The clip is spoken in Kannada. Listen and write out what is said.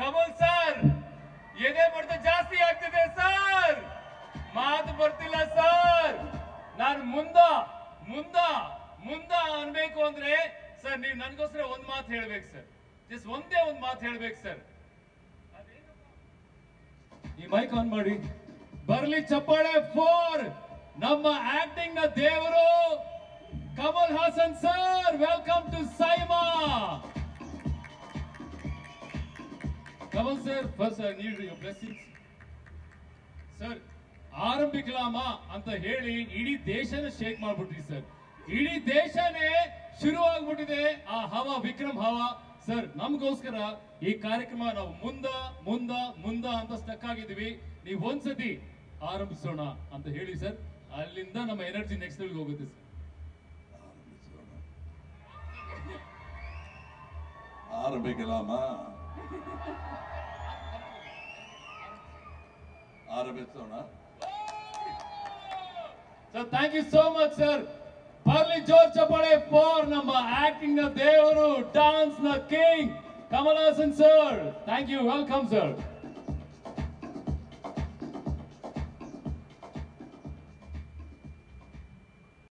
ಕಮಲ್ ಸರ್ ಎದೆ ಬಡ್ತ ಜಾಸ್ತಿ ಆಗ್ತಿದೆ ಸರ್ ಮಾತು ಬರ್ತಿಲ್ಲ ಸರ್ ನಾನು ಮುಂದ ಮುಂದ ಮುಂದ ಅನ್ಬೇಕು ಅಂದ್ರೆ ಸರ್ ನೀವು ನನ್ಗೋಸ್ಕರ ಒಂದ್ ಮಾತು ಹೇಳ್ಬೇಕು ಸರ್ ಜಸ್ಟ್ ಒಂದೇ ಒಂದ್ ಮಾತು ಹೇಳ್ಬೇಕು ಸರ್ ಈ ಮೈಕ್ ಆನ್ ಮಾಡಿ ಬರ್ಲಿ ಚಪ್ಪಾಳೆ ಫೋರ್ ನಮ್ಮ ಆಕ್ಟಿಂಗ್ ನ ದೇವರು Kamal Haasan sir welcome to SIIMA Kamal sir first need your blessings sir ಆರಂಭಿಕಲಾಮ ಅಂತ ಹೇಳಿ ಇಡೀ ದೇಶನ ಶೇಕ್ ಮಾಡ್ಬಿಟ್ರಿ ಸರ್ ಇಡೀ ದೇಶನೇ ಶುರು ಆಗ್ಬಿಟ್ಟಿದೆ ಆ ಹವಾ ವಿಕ್ರಮ್ ಹವಾ ಸರ್ ನಮಗೋಸ್ಕರ ಈ ಕಾರ್ಯಕ್ರಮ ನಾವು ಮುಂದ ಮುಂದ ಮುಂದ ಅಂತ ಸ್ಟಕ್ ಆಗಿದ್ವಿ ನೀವು ಒಂದ್ಸತಿ ಆರಂಭಿಸೋಣ ಅಂತ ಹೇಳಿ ಸರ್ ಅಲ್ಲಿಂದ ನಮ್ಮ ಎನರ್ಜಿ ನೆಕ್ಸ್ಟ್ ಲೆವೆಲ್ ಹೋಗುತ್ತೆ ಸರ್ ಆರಂಭಿಕಲಾಮ ಆರಂಭಿಸೋಣ sir thank you so much sir ಬರ್ಲಿ ಜೋರ್ ಚಪ್ಪಾಳೆ ಫಾರ್ ನಮ್ಮ ಆಕ್ಟಿಂಗ್ ನ ದೇವರು ಡಾನ್ಸ್ ನ king Kamal Haasan sir thank you welcome sir